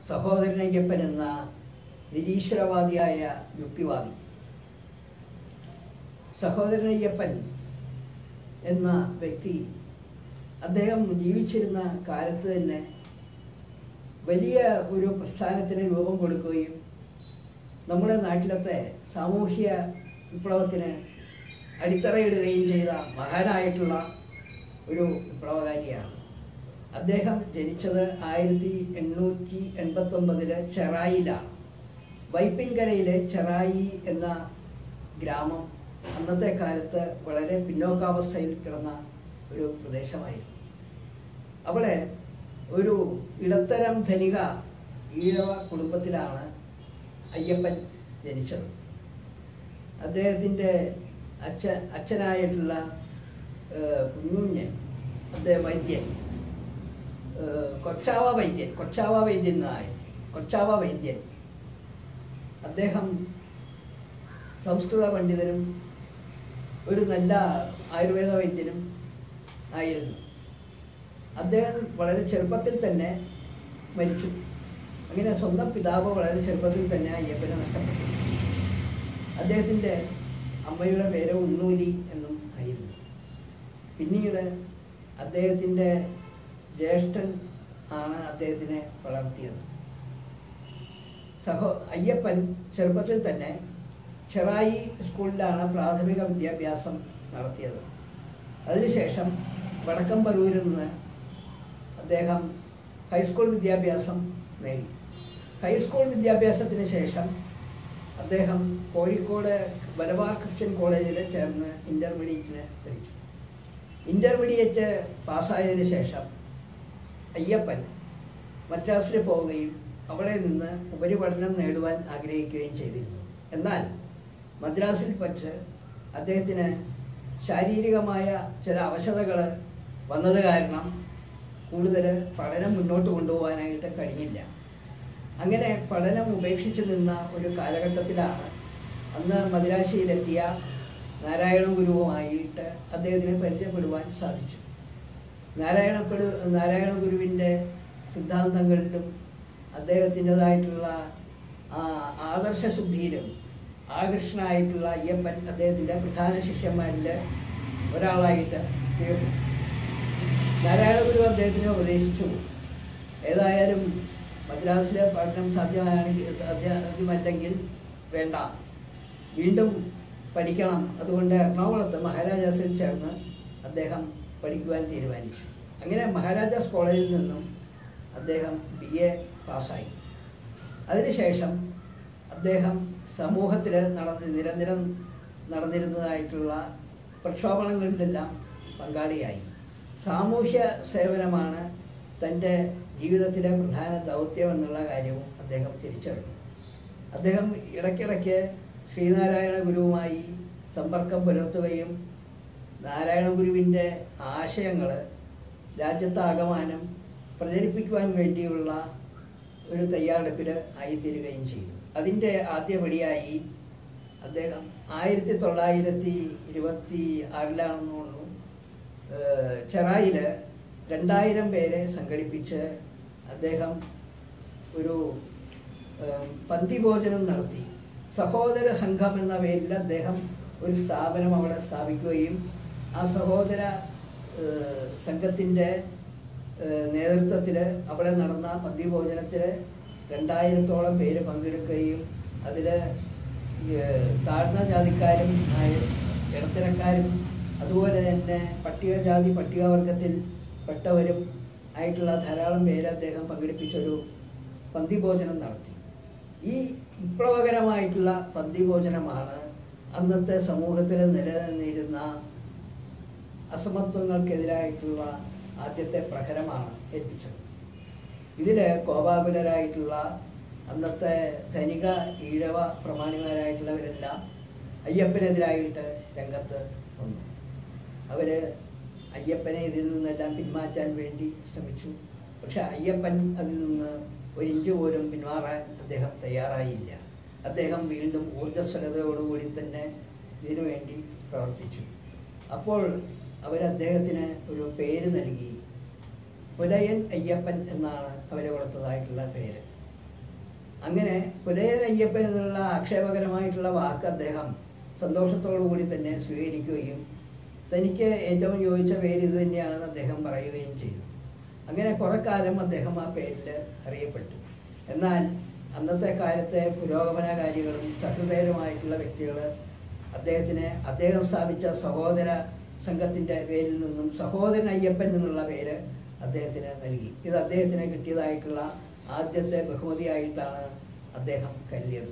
സഹോദരനയ്യപ്പൻ എന്ന നിരീശ്വരവാദിയായ യുക്തിവാദി സഹോദരനയ്യപ്പൻ എന്ന വ്യക്തി അദ്ദേഹം ജീവിച്ചിരുന്ന കാലത്ത് തന്നെ വലിയ ഒരു പ്രസ്ഥാനത്തിന് രൂപം കൊടുക്കുകയും നമ്മുടെ നാട്ടിലത്തെ സാമൂഹ്യ വിപ്ലവത്തിന് അടിത്തറയിടുകയും ചെയ്ത മഹാനായിട്ടുള്ള ഒരു വിപ്ലവകാരിയാണ് അദ്ദേഹം ജനിച്ചത് ആയിരത്തി എണ്ണൂറ്റി എൺപത്തൊമ്പതിലെ ചെറായിലാണ് വൈപ്പിൻകരയിലെ ചെറായി എന്ന ഗ്രാമം അന്നത്തെ കാലത്ത് വളരെ പിന്നോക്കാവസ്ഥയിൽ കിടന്ന ഒരു പ്രദേശമായിരുന്നു അവിടെ ഒരു ഇടത്തരം ധനിക ഈഴവ കുടുംബത്തിലാണ് അയ്യപ്പൻ ജനിച്ചത് അദ്ദേഹത്തിൻ്റെ അച്ഛൻ അച്ഛനായിട്ടുള്ള ഏഹ്, കുഞ്ഞുഞ്ഞ് അദ്ദേഹം വൈദ്യൻ ഏഹ്, കൊച്ചാവ വൈദ്യൻ കൊച്ചാവ വൈദ്യൻ എന്നായി കൊച്ചാവ വൈദ്യൻ അദ്ദേഹം സംസ്കൃത പണ്ഡിതനും ഒരു നല്ല ആയുർവേദ വൈദ്യനും ആയിരുന്നു അദ്ദേഹം വളരെ ചെറുപ്പത്തിൽ തന്നെ മരിച്ചു അങ്ങനെ സ്വന്തം പിതാവ് വളരെ ചെറുപ്പത്തിൽ തന്നെ അയ്യപ്പനെ നഷ്ടപ്പെട്ടു അദ്ദേഹത്തിൻ്റെ അമ്മയുടെ പേര് ഉണ്ണൂലി എന്നും ആയിരുന്നു പിന്നീട് അദ്ദേഹത്തിൻ്റെ ജ്യേഷ്ഠൻ ആണ് അദ്ദേഹത്തിനെ വളർത്തിയത് സഹോ അയ്യപ്പൻ ചെറുപ്പത്തിൽ തന്നെ ചെറായി സ്കൂളിലാണ് പ്രാഥമിക വിദ്യാഭ്യാസം നടത്തിയത് അതിനുശേഷം വടക്കമ്പറൂരിൽ നിന്ന് അദ്ദേഹം ഹൈസ്കൂൾ വിദ്യാഭ്യാസം നേടി ഹൈസ്കൂൾ വിദ്യാഭ്യാസത്തിന് ശേഷം അദ്ദേഹം കോഴിക്കോട് മലബാർ ക്രിസ്ത്യൻ കോളേജിൽ ചേർന്ന് ഇൻ്റർമീഡിയറ്റിന് പഠിച്ചു ഇൻ്റർമീഡിയറ്റ് പാസ്സായതിനു ശേഷം അയ്യപ്പൻ മദ്രാസിൽ പോവുകയും അവിടെ നിന്ന് ഉപരിപഠനം നേടുവാൻ ആഗ്രഹിക്കുകയും ചെയ്തിരുന്നു എന്നാൽ മദ്രാസിൽ വച്ച് അദ്ദേഹത്തിന് ശാരീരികമായ ചില അവശതകൾ വന്നത് കാരണം കൂടുതൽ പഠനം മുന്നോട്ട് കൊണ്ടുപോകാനായിട്ട് കഴിഞ്ഞില്ല അങ്ങനെ പഠനം ഉപേക്ഷിച്ചു നിന്ന ഒരു കാലഘട്ടത്തിലാണ് അന്ന് മദിരാശിയിലെത്തിയ നാരായണ ഗുരുവുമായിട്ട് അദ്ദേഹത്തിന് പരിചയപ്പെടുവാൻ സാധിച്ചു നാരായണപ്പെടു നാരായണ ഗുരുവിൻ്റെ സിദ്ധാന്തങ്ങളിലും അദ്ദേഹത്തിൻ്റെതായിട്ടുള്ള ആ ആദർശശുദ്ധിയിലും ആകൃഷ്ടനായിട്ടുള്ള അയ്യപ്പൻ അദ്ദേഹത്തിൻ്റെ പ്രധാന ശിഷ്യന്മാരിൽ ഒരാളായിട്ട് തീർന്നു നാരായണ ഗുരു അദ്ദേഹത്തിനെ ഉപദേശിച്ചു ഏതായാലും മദ്രാസിലെ പഠനം സാധ്യമാണെങ്കിൽ സാധ്യമല്ലെങ്കിൽ വേണ്ട വീണ്ടും പഠിക്കണം അതുകൊണ്ട് എറണാകുളത്ത് മഹാരാജാസിൽ ചേർന്ന് അദ്ദേഹം പഠിക്കുവാൻ തീരുമാനിച്ചു അങ്ങനെ മഹാരാജാസ് കോളേജിൽ നിന്നും അദ്ദേഹം ബി എ പാസ്സായി അതിനുശേഷം അദ്ദേഹം സമൂഹത്തിൽ നടന്ന് നിരന്തരം നടന്നിരുന്നതായിട്ടുള്ള പ്രക്ഷോഭണങ്ങളിലെല്ലാം പങ്കാളിയായി സാമൂഹ്യ സേവനമാണ് തൻ്റെ ജീവിതത്തിലെ പ്രധാന ദൗത്യം എന്നുള്ള കാര്യവും അദ്ദേഹം തിരിച്ചറിഞ്ഞു അദ്ദേഹം ഇടയ്ക്കിടയ്ക്ക് ശ്രീനാരായണ ഗുരുവുമായി സമ്പർക്കം പുലർത്തുകയും നാരായണ ഗുരുവിൻ്റെ ആശയങ്ങൾ രാജ്യത്താകമാനം പ്രചരിപ്പിക്കുവാൻ വേണ്ടിയുള്ള ഒരു തയ്യാറെടുപ്പിൽ ആയിത്തീരുകയും ചെയ്തു അതിൻ്റെ ആദ്യപടിയായി അദ്ദേഹം ആയിരത്തി തൊള്ളായിരത്തി ഇരുപത്തി ആറിലാണെന്ന് തോന്നുന്നു ഏഹ് ചെറായിൽ രണ്ടായിരം പേരെ സംഘടിപ്പിച്ച് അദ്ദേഹം ഒരു ഏഹ് പന്തിഭോജനം നടത്തി സഹോദര സംഘം എന്ന പേരിൽ അദ്ദേഹം ഒരു സ്ഥാപനം അവിടെ സ്ഥാപിക്കുകയും ആ സഹോദര ഏഹ് സംഘത്തിൻ്റെ നേതൃത്വത്തിൽ അവിടെ നടന്ന പന്തിഭോജനത്തിൽ രണ്ടായിരത്തോളം പേര് പങ്കെടുക്കുകയും അതിൽ താഴ്ന്ന ജാതിക്കാരും ആയ ഇടത്തരക്കാരും അതുപോലെ തന്നെ പട്ടികജാതി പട്ടികവർഗത്തിൽ പെട്ടവരും ആയിട്ടുള്ള ധാരാളം പേര് അദ്ദേഹം പങ്കെടുപ്പിച്ചൊരു പന്തിഭോജനം നടത്തി ഈ വിപ്ലവകരമായിട്ടുള്ള പന്തിഭോജനമാണ് അന്നത്തെ സമൂഹത്തിൽ നിലനിന്നിരുന്ന അസമത്വങ്ങൾക്കെതിരായിട്ടുള്ള ആദ്യത്തെ പ്രഹരമാണ് ഏൽപ്പിച്ചത് ഇതിൽ കോപാകുലരായിട്ടുള്ള അന്നത്തെ ധനിക ഈഴവ പ്രമാണിമാരായിട്ടുള്ളവരെല്ലാം അയ്യപ്പനെതിരായിട്ട് രംഗത്ത് വന്നു അവർ അയ്യപ്പനെ ഇതിൽ നിന്നെല്ലാം പിന്മാറ്റാൻ വേണ്ടി ശ്രമിച്ചു പക്ഷെ അയ്യപ്പൻ അതിൽ നിന്ന് ഒരു ഇഞ്ച് പോലും പിന്മാറാൻ അദ്ദേഹം തയ്യാറായില്ല അദ്ദേഹം വീണ്ടും ഊർജ്ജസ്വലതയോടുകൂടി തന്നെ ഇതിനു വേണ്ടി പ്രവർത്തിച്ചു അപ്പോൾ അവർ അദ്ദേഹത്തിന് ഒരു പേര് നൽകി പുലയൻ അയ്യപ്പൻ എന്നാണ് അവർ കൊടുത്തതായിട്ടുള്ള പേര് അങ്ങനെ പുലയൻ അയ്യപ്പൻ എന്നുള്ള ആക്ഷേപകരമായിട്ടുള്ള വാക്ക് അദ്ദേഹം സന്തോഷത്തോടു കൂടി തന്നെ സ്വീകരിക്കുകയും തനിക്ക് ഏറ്റവും യോജിച്ച പേര് ഇത് തന്നെയാണെന്ന് അദ്ദേഹം പറയുകയും ചെയ്തു അങ്ങനെ കുറെ കാലം അദ്ദേഹം ആ പേരിൽ അറിയപ്പെട്ടു എന്നാൽ അന്നത്തെ കാലത്തെ പുരോഗമനകാരികളും സഹൃദയരുമായിട്ടുള്ള വ്യക്തികൾ അദ്ദേഹത്തിന് അദ്ദേഹം സ്ഥാപിച്ച സഹോദര സംഘത്തിൻ്റെ പേരിൽ നിന്നും സഹോദരൻ അയ്യപ്പൻ എന്നുള്ള പേര് അദ്ദേഹത്തിന് നൽകി ഇത് അദ്ദേഹത്തിന് കിട്ടിയതായിട്ടുള്ള ആദ്യത്തെ ബഹുമതിയായിട്ടാണ് അദ്ദേഹം കരുതിയത്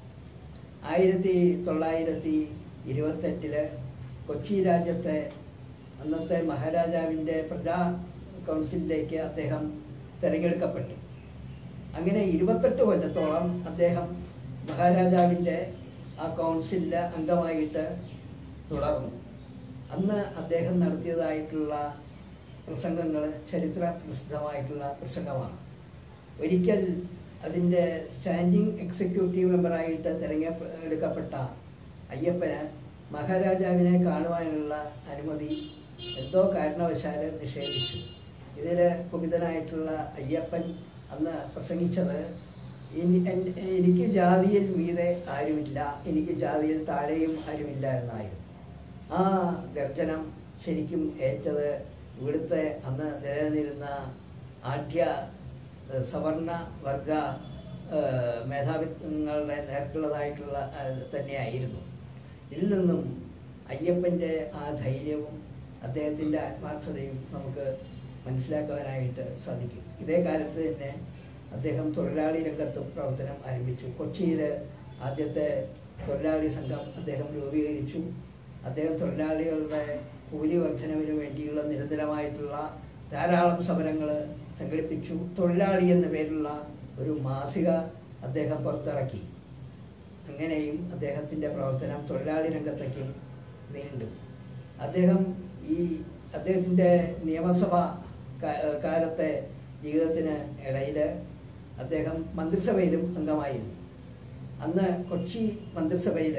ആയിരത്തി തൊള്ളായിരത്തി ഇരുപത്തെട്ടില് കൊച്ചി രാജ്യത്തെ അന്നത്തെ മഹാരാജാവിൻ്റെ പ്രജാ കൗൺസിലിലേക്ക് അദ്ദേഹം തിരഞ്ഞെടുക്കപ്പെട്ടു അങ്ങനെ ഇരുപത്തെട്ട് കൊല്ലത്തോളം അദ്ദേഹം മഹാരാജാവിൻ്റെ ആ കൗൺസിലിലെ അംഗമായിട്ട് തുടർന്നു അന്ന് അദ്ദേഹം നടത്തിയതായിട്ടുള്ള പ്രസംഗങ്ങൾ ചരിത്ര പ്രസിദ്ധമായിട്ടുള്ള പ്രസംഗമാണ് ഒരിക്കൽ അതിൻ്റെ സ്റ്റാൻഡിംഗ് എക്സിക്യൂട്ടീവ് മെമ്പറായിട്ട് തിരഞ്ഞെടുക്കപ്പെട്ട അയ്യപ്പന് മഹാരാജാവിനെ കാണുവാനുള്ള അനുമതി എന്തോ കാരണവശാൽ നിഷേധിച്ചു ഇതിൽ കുപിതനായിട്ടുള്ള അയ്യപ്പൻ അന്ന് പ്രസംഗിച്ചത് "ഇനി- എൻ- എനിക്ക് ജാതിയിൽ മീതെ ആരുമില്ല എനിക്ക് ജാതിയിൽ താഴെയും ആരുമില്ല എന്നായിരുന്നു ആ ഗർജനം ശരിക്കും ഏറ്റത് ഇവിടുത്തെ അന്ന് നിലനിന്നിരുന്ന ആഢ്യ ഏഹ്, സവർണ വർഗ ഏഹ്, മേധാവിത്വങ്ങളുടെ നേർക്കുള്ളതായിട്ടുള്ള ഏഹ്, തന്നെയായിരുന്നു ഇതിൽ നിന്നും അയ്യപ്പൻ്റെ ആ ധൈര്യവും അദ്ദേഹത്തിൻ്റെ ആത്മാർത്ഥതയും നമുക്ക് മനസ്സിലാക്കുവാനായിട്ട് സാധിക്കും ഇതേ കാലത്ത് തന്നെ അദ്ദേഹം തൊഴിലാളി രംഗത്തും പ്രവർത്തനം ആരംഭിച്ചു കൊച്ചിയിൽ ആദ്യത്തെ തൊഴിലാളി സംഘം അദ്ദേഹം രൂപീകരിച്ചു അദ്ദേഹം തൊഴിലാളികളുടെ കൂലി വർധനവിന് വേണ്ടിയുള്ള നിരന്തരമായിട്ടുള്ള ധാരാളം സമരങ്ങൾ സംഘടിപ്പിച്ചു തൊഴിലാളി എന്ന പേരുള്ള ഒരു മാസിക അദ്ദേഹം പുറത്തിറക്കി അങ്ങനെയും അദ്ദേഹത്തിൻ്റെ പ്രവർത്തനം തൊഴിലാളി രംഗത്തേക്കും നീണ്ടു അദ്ദേഹം ഈ അദ്ദേഹത്തിൻ്റെ നിയമസഭ കാ- കാലത്തെ ജീവിതത്തിന് ഇടയിൽ അദ്ദേഹം മന്ത്രിസഭയിലും അംഗമായിരുന്നു അന്ന് കൊച്ചി മന്ത്രിസഭയിൽ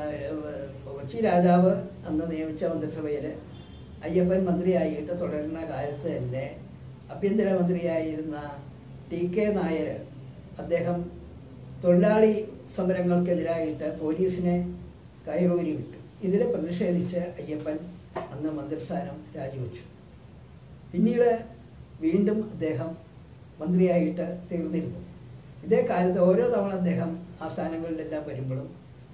കൊച്ചി രാജാവ് അന്ന് നിയമിച്ച മന്ത്രിസഭയിൽ അയ്യപ്പൻ മന്ത്രിയായിട്ട് തുടരുന്ന കാലത്ത് തന്നെ ആഭ്യന്തരമന്ത്രിയായിരുന്ന ടി കെ നായർ അദ്ദേഹം തൊഴിലാളി സമരങ്ങൾക്കെതിരായിട്ട് പോലീസിനെ കയറൂരി വിട്ടു ഇതിൽ പ്രതിഷേധിച്ച് അയ്യപ്പൻ അന്ന് മന്ത്രിസ്ഥാനം രാജിവെച്ചു പിന്നീട് വീണ്ടും അദ്ദേഹം മന്ത്രിയായിട്ട് തീർന്നിരുന്നു ഇതേ കാലത്ത് ഓരോ തവണ അദ്ദേഹം ആ സ്ഥാനങ്ങളിലെല്ലാം വരുമ്പോഴും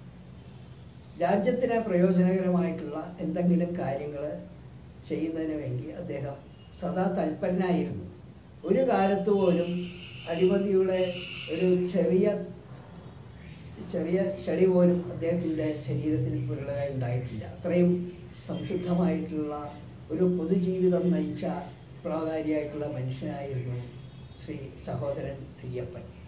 രാജ്യത്തിന് പ്രയോജനകരമായിട്ടുള്ള എന്തെങ്കിലും കാര്യങ്ങൾ ചെയ്യുന്നതിന് വേണ്ടി അദ്ദേഹം സദാ തൽപരനായിരുന്നു ഒരു കാലത്ത് പോലും അഴിമതിയുടെ ഒരു ചെറിയ ചെറിയ ചെളി പോലും അദ്ദേഹത്തിൻ്റെ ശരീരത്തിൽ പുരളായി ഉണ്ടായിട്ടില്ല അത്രയും സംശുദ്ധമായിട്ടുള്ള ഒരു പൊതുജീവിതം നയിച്ച പ്രകാരിയായിട്ടുള്ള മനുഷ്യനായിരുന്നു ശ്രീ സഹോദരൻ അയ്യപ്പൻ